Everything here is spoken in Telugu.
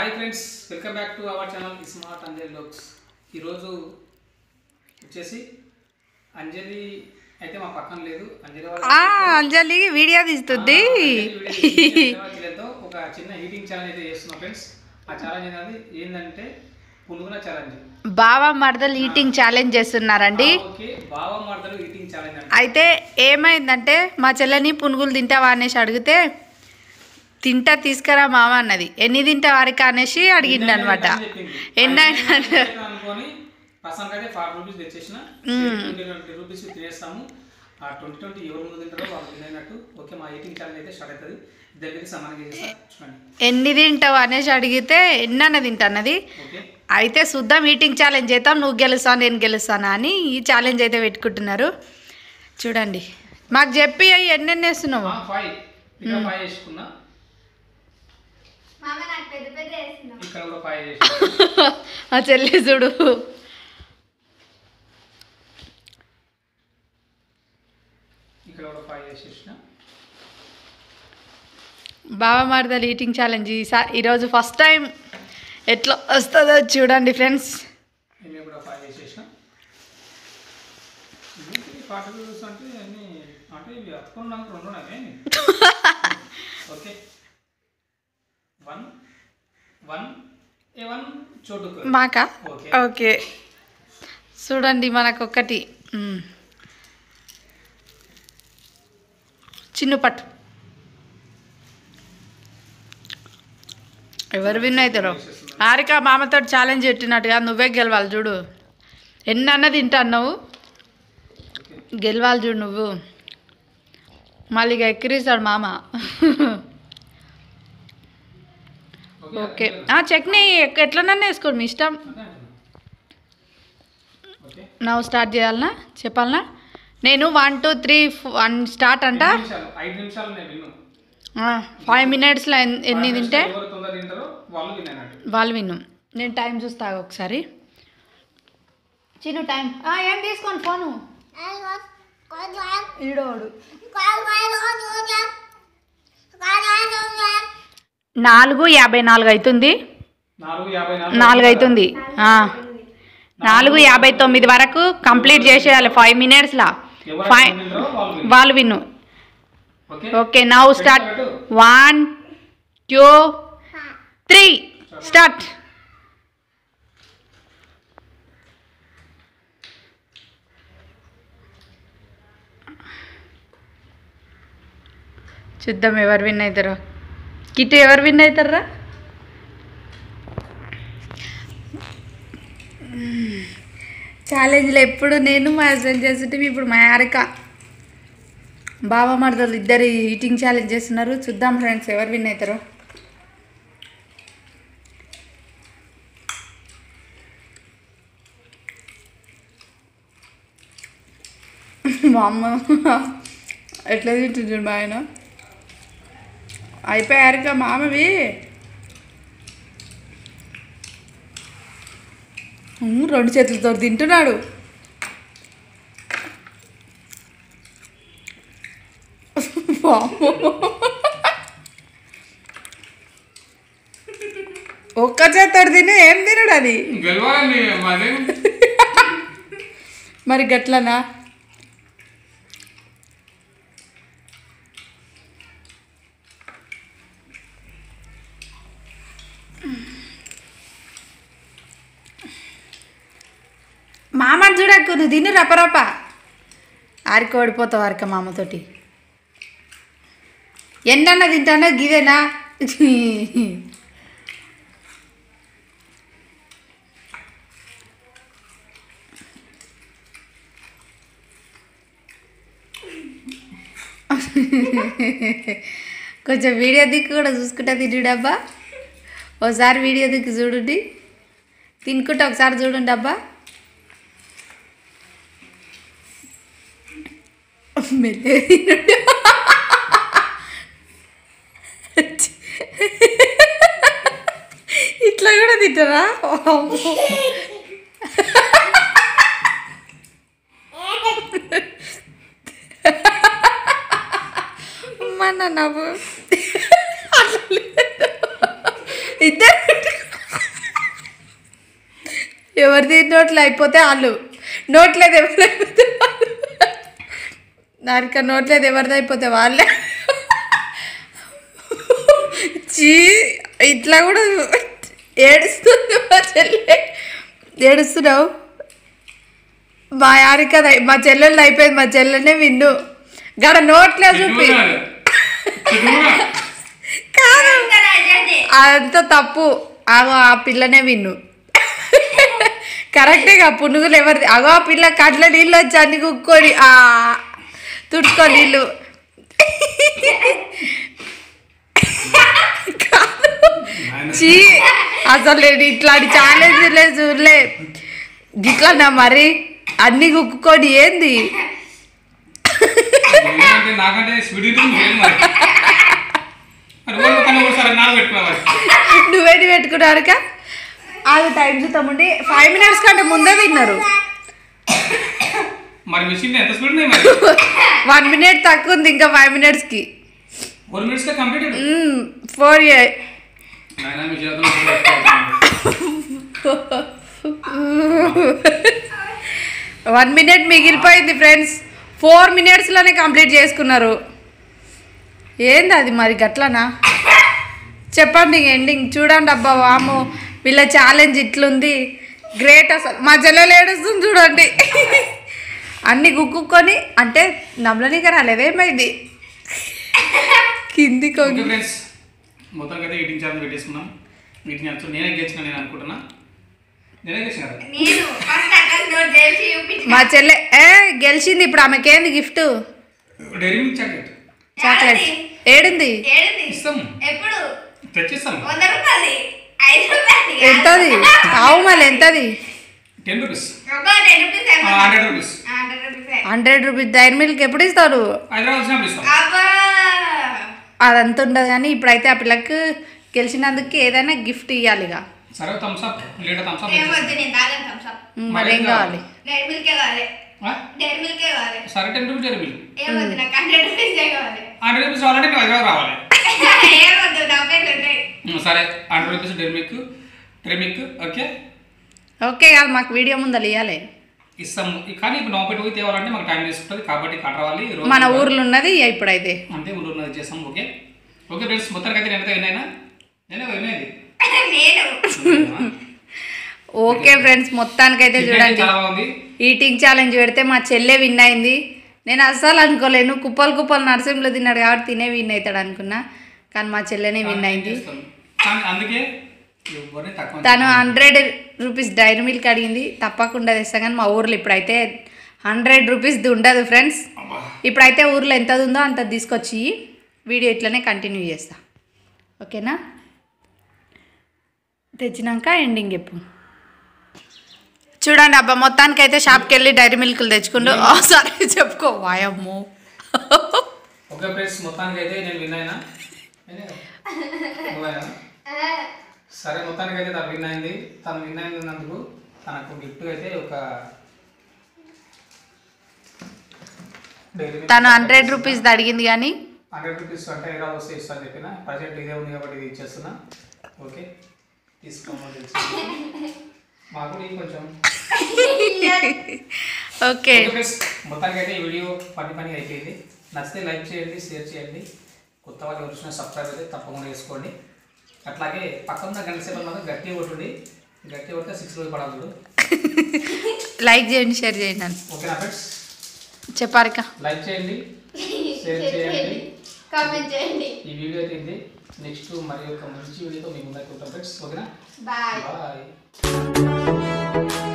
Hi friends welcome back to our channel smart Anjali looks ఈరోజు వచ్చేసి అంజలి అయితే మా పక్కన లేదు అంజలి వాళ్ళ ఆ, అంజలి వీడియో తీస్తుంది తో ఒక చిన్న హీటింగ్ ఛాలెంజ్ అయితే చేస్తున్నాం ఫ్రెండ్స్ ఆ ఛాలెంజ్ అనేది ఏంటంటే పునుగుల ఛాలెంజ్ బావ మరదలు ఈటింగ్ ఛాలెంజ్ చేస్తున్నారండి ఓకే బావ మడతలు హీటింగ్ ఛాలెంజ్ అంటే అయితే ఏమైందంటే మా చెల్లని పునుగులు తింటావా అనేసి అడిగితే తింటా తీసుకురా మామ అన్నది ఎన్ని తింటా వారికి అనేసి అడిగిండు అనమాట ఎన్నైనా అనుకొని ప్రస్తుతానికి అయితే ఫార్టీ రూపీస్ తెచ్చేసిన ట్వంటీ ట్వంటీ రూపీస్ తినేస్తాము ఆ ట్వంటీ ట్వంటీ ఎవరు ముందు తింటారో వాళ్ళు తినేనట్టు ఓకే మా ఎయిటింగ్ ఛాలెంజ్ అయితే స్టార్ట్ అవుతుంది ఇద్దరికి సమానంగా చేస్తా చూడండి ఎన్ని తింటావు అనేసి అడిగితే ఎన్నన్న తింటా అన్నది ఓకే అయితే చూద్దాం ఈటింగ్ ఛాలెంజ్ చేద్దాం నువ్వు గెలుస్తావు నేను గెలుస్తానా అని ఈ ఛాలెంజ్ అయితే పెట్టుకుంటున్నారు చూడండి మాకు చెప్పి అవి ఎన్నెన్ని వేస్తున్నావు ఫైవ్ ఇక్కడ ఫైవ్ వేసుకున్నా మామ నాకు పెద్ద పెద్ద వేస్తున్నావు ఇక్కడ కూడా ఫైవ్ వేసుకున్నా ఆ చెల్లి చూడు ఇక్కడ కూడా ఫైవ్ వేసేసిన బావ మరదలు ఈటింగ్ ఛాలెంజ్ ఈసా ఈరోజు ఫస్ట్ టైం ఎట్లా వస్తుందో చూడండి ఫ్రెండ్స్ ఇవి కూడా ఫైవ్ వేసేసిన ఫార్టీ రూపీస్ అంటే అన్ని అంటే ఇవి అతుకున్నాక రెండు ఉన్నాయే ఓకే వన్ వన్ ఏ వన్ చోటు మాకా ఓకే ఓకే చూడండి మనకు ఒకటి మ్. చిన్ను పట్టు ఎవరు విన్ అవుతారో హారిక మామతో ఛాలెంజ్ పెట్టినట్టుగా నువ్వే గెలవాలి చూడు ఎన్ని అన్న తింటా అన్నావు గెలవాలి చూడు నువ్వు మళ్ళీ ఇక ఎక్కిరిస్తాడు మామ ఓకే ఆ, చట్నీ ఎక్- ఎట్లనన్నా వేసుకోండి మీ ఇష్టం అంతే అంటున్నా. ఓకే నవ్వు స్టార్ట్ చేయాలనా చెప్పాలనా నేను one two three one start అంట ఐదు నిమిషాలు ఐదు నిమిషాలు నేను విన్ను ఫైవ్ మినిట్స్లో ఎన్- ఎన్ని తింటే ఎవరు తొందర తింటారో వాళ్ళు విన్నానట్టు వాళ్ళు విన్ను నేను టైం చూస్తా ఒకసారి చిన్న టైం ఏం తీసుకోండి ఫోను ఈడోడు నాలుగు యాభై నాలుగు అవుతుంది నాలుగు యాభై నాలుగు అవుతుంది ఆ. నాలుగు యాభై తొమ్మిది వరకు కంప్లీట్ చేసేయాలి ఫైవ్ మినిట్స్లా ఎవరు ఫైవ్ తింటారో వాళ్ళు విన్ వాళ్ళు win okay okay now start one two three start చూద్దాం ఎవరు విన్ అవుతారో కిట్ ఎవరు విన్ అవుతారా ఛాలెంజ్లో ఎప్పుడు నేను మా హస్బెండ్ చేస్తుంటే ఇప్పుడు మా హారిక బావ మరదలు ఇద్దరు ఈటింగ్ ఛాలెంజ్ చేస్తున్నారు చూద్దాం ఫ్రెండ్స్ ఎవరు విన్ అవుతారో మా అమ్మ ఎట్లా తింటుంది మా ఆయన అయిపోయారుగా మామవి ఉమ్, రెండు చేతులతో తింటున్నాడు వామ్మో. ఒక్క చేత్తోడు తిని ఏం తినడు అది గెలవాలండి మాదే మరి గట్లనా మామ చూడకు నువ్వు తిను రపరప ఆరిక ఓడిపోతావు ఆరిక మామతోటి ఎన్నన్నా తింటానో గిదేనా కొంచెం వీడియో దిక్కు కూడా చూసుకుంటా తింటుడు అబ్బా ఒకసారి వీడియో దిక్కు చూడండి తినుకుంటా ఒకసారి చూడండి అబ్బా మెల్లే తినడు. ఇట్లా కూడా తింటారా వామ్మో. అమ్మ నా నవ్వు ఇద్దరు ఎవరిది నోట్లో అయిపోతే వాళ్ళు నోట్లేదు ఎవరు అయిపోతే వాళ్ళు దానిక నోట్లేదు ఎవరిది అయిపోతే వాళ్ళే చీ ఇట్లా కూడా ఏడుస్తుంది మా చెల్లె ఏడుస్తున్నావు మా యారిక మా చెల్లెళ్ళు అయిపోయింది మా చెల్లెనే విన్ను గడ నోట్లే చూపి కాదు అదంతా తప్పు ఆగో ఆ పిల్లనే విన్ను కరెక్టేగా పునుగులు ఎవరిది అగో ఆ పిల్ల కట్ల నీళ్ళు వచ్చి అన్ని కుక్కొని ఆ తుడుచుకో నీళ్ళు చీ అసలు నేను ఇట్లాంటి ఛాలెంజ్ లేదు చూడలే గిట్లనా మరి అన్ని కుక్కుకొని ఏంది ఎందుకంటే నాకంటే స్పీడ్ ఉంటుంది ఏం మరి మరి వాళ్ళు కన్నా ఒకసారి నాలుగు పెట్టుకున్నా మరి నువ్వేంటి పెట్టుకున్నారుక అది టైం చూద్దామండి ఫైవ్ మినిట్స్ కంటే ముందే తిన్నారు మరి మిషన్ ఎంత స్పీడ్ ఉన్నాయి మరి వన్ మినిట్ తక్కువ ఉంది ఇంకా ఫైవ్ మినిట్స్కి ఫోర్ మినిట్స్లో కంప్లీటెడ్ ఫోర్ నాయన మీ చేతుల్లో ఫోన్ పెట్టుకోవద్దు. వన్ మినిట్ మిగిలిపోయింది ఫ్రెండ్స్ ఫోర్ మినిట్స్లోనే కంప్లీట్ చేసుకున్నారు ఏంది అది మరి గట్లనా చెప్పండి ఎండింగ్ చూడండి అబ్బా వాము వీళ్ళ ఛాలెంజ్ ఇట్లుంది గ్రేట్ అసలు మా చెల్లెలు ఏడుస్తుంది చూడండి అన్ని గుక్కుకొని అంటే నమ్మలనిక రాలేదేమైంది కిందికి ఓకే వంగి ఫ్రెండ్స్ మొత్తం అయితే ఈటింగ్ ఛానల్ పెట్టేసుకున్నాం ఈటింగ్ ఛానల్ నేనే గెలిచిన నేను అనుకుంటున్నా నేనే గెలిచిన కదా నేను ఫస్ట్ అక్కడ నోట్ తెలిసి చూపించిన మా చెల్లె ఏ గెలిచింది ఇప్పుడు ఆమెకేంది gift dairy milk chocolate chocolate ఏడింది ఏడుంది ఇస్తాం ఎప్పుడు తెచ్చిస్తాం వంద రూపాయలు ఐదు రూపాయలు ఎంతది ఆవు మళ్ళీ ఎంతది టెన్ రూపీస్ ఒక ten rupees hundred rupees hundred rupees hundred rupees dairy milk ఎప్పుడు ఇస్తారు హైదరాబాద్ వచ్చినప్పుడు ఇస్తాం అబ్బా అదంతా ఉండదు కానీ ఇప్పుడైతే ఆ పిల్లకి గెలిచినందుకు ఏదైనా గిఫ్ట్ ఇవ్వాలి ఇక సరే Thums Up litre Thums Up ఏం వద్దు నేను తాగను థమ్స్ అప్ ఉమ్, మరేం కావాలి డైరీ మిల్కే కావాలి డైరీ మిల్కే కావాలి సరే టెన్ రూపీస్ డైరీ మిల్క్ ఏం వద్దు నాకు హండ్రెడ్ రూపీస్ కావాలి హండ్రెడ్ రూపీస్ కావాలంటే నువ్వు హైదరాబాద్ రావాలి ఏం వద్దు నా పేర్లు ఉంటాయి ఉమ్, సరే hundred rupees dairy milk dairy milk okay okay కాదు మాకు వీడియో ముందు ఇవ్వాలి ఇస్తాము కానీ ఇప్పుడు నోపెట్టి పోయి తేవాలంటే మాకు టైం తీసుకుంటుంది కాబట్టి కట్టరావాలి రోజు మన ఊర్లో ఉన్నది ఇప్పుడైతే అంతే ఊళ్ళో ఉన్నది చేస్తాం ఓకే ఓకే ఫ్రెండ్స్ మొత్తానికి అయితే నేనైతే విన్నాయినా నేనే వినేది నేను ఓకే ఫ్రెండ్స్ మొత్తానికైతే చూడండి చాలా బాగుంది ఈటింగ్ ఛాలెంజ్ పెడితే మా చెల్లె విన్ అయింది నేను అస్సలు అనుకోలేను కుప్పలు కుప్పలు నరసింహలో తిన్నాడు కాబట్టి తినే విన్ అవుతాడు అనుకున్నా కానీ మా చెల్లెనే విన్ అయింది చేస్తాం. కానీ అందుకే ఎవరిని తక్కువ తను హండ్రెడ్ రూపీస్ డైరీ మిల్క్ అడిగింది తప్పకుండా తెస్తాం కానీ మా ఊర్లో ఇప్పుడైతే హండ్రెడ్ రూపీస్ది ఉండదు ఫ్రెండ్స్ అబ్బా. ఇప్పుడైతే ఊర్లో ఎంత ఉందో అంత తీసుకొచ్చి వీడియో ఇట్లనే కంటిన్యూ చేస్తా ఓకేనా తెచ్చినాక ఎండింగ్ చెప్పు చూడండి అబ్బా మొత్తానికి అయితే షాప్కి వెళ్ళి డైరీ మిల్క్లు తెచ్చుకుంటూ "ఆ, సరే చెప్పుకో వాయమ్మో ఓకే ఫ్రెండ్స్ మొత్తానికి అయితే నేను విన్ అయినా నేనే కదా? నువ్వేనా? సరే మొత్తానికి అయితే తను విన్ అయింది తను విన్ అయినందుకు తనకు గిఫ్ట్ అయితే ఒక డైరీ తను హండ్రెడ్ రూపీస్ అడిగింది కానీ హండ్రెడ్ రూపీస్ అంటే ఎలా వస్తే ఇస్తాను చెప్పిన ప్రజెంట్ ఇదే ఉంది కాబట్టి ఇది ఇచ్చేస్తున్నా ఓకే తీసుకోమని తెలుసు మాకు కూడా ఇవి కొంచెం ఓకే ఓకే ఫ్రెండ్స్ మొత్తానికి అయితే ఈ వీడియో పని పని అయిపోయింది నచ్చితే లైక్ చేయండి షేర్ చేయండి కొత్త వాళ్ళు ఎవరు చూసినా సబ్స్క్రైబ్ అయితే తప్పకుండా చేసుకోండి అట్లాగే పక్కన ఉన్న గంట సేపటి మాత్రం గట్టిగా కొట్టుండి గట్టిగా కొడితే సిక్స్ రోజు పడాలి చూడు లైక్ చేయండి షేర్ చేయండి అని ఓకేనా ఫ్రెండ్స్ చెప్పారిక లైక్ చేయండి షేర్ చేయండి కామెంట్ చేయండి ఈ వీడియో అయితే ఇది నెక్స్ట్ మరి ఒక మంచి వీడియోతో మీ ముందరికి ఉంటాం ఫ్రెండ్స్ ఓకేనా బాయ్ బాయ్